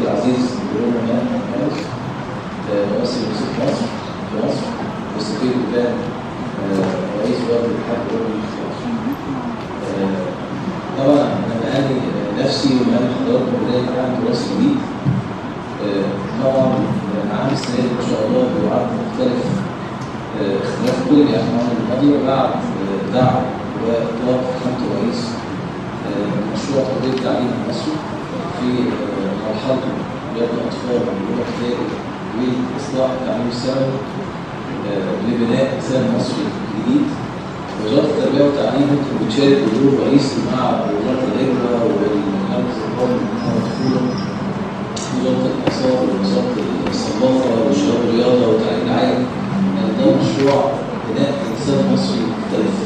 العزيز بروما مارس ممثل وزير مصر في مصر والسفير كان آه، رئيس وزاره الاتحاد الاوروبي في مصر. آه، طبعا انا بقالي نفسي وبقالي حضراتكم بدايه عام دراسي جديد آه، طبعا عام السنه دي ان شاء الله بوعد مختلف آه، اختلاف كل الاعمال الماضيه بعد آه، دعم واطلاق فخامه الرئيس آه، مشروع تطوير التعليم المصري في آه، مرحله رياض الاطفال والجمهور الابتدائي واصلاح التعليم الثانوي آه، لبناء انسان مصري جديد وزاره التربيه والتعليم ممكن بتشارك بدور رئيسي مع وزاره الهجره والامن القومي والطفوله وزاره الاثار ووزاره الثقافه والشباب والرياضه والتعليم العالي يعني ده مشروع بناء انسان مصري مختلف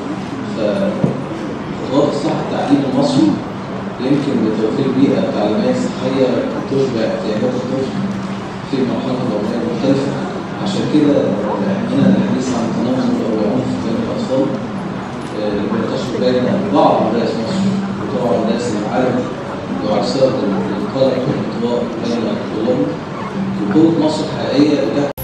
فخطوات اصلاح التعليم المصري يمكن بتوفير بيئه تعليميه صحيه تشبع احتياجات الطفل في مرحله عمريه مختلفه عشان كده هنا الحديث عن التنمر او العنف بين الاطفال آه، اللي بينتشر بين بعض مدارس مصر وطبعا مدارس العالم وعلى سبب القلق والانطباع بين الطلاب وقوة مصر الحقيقية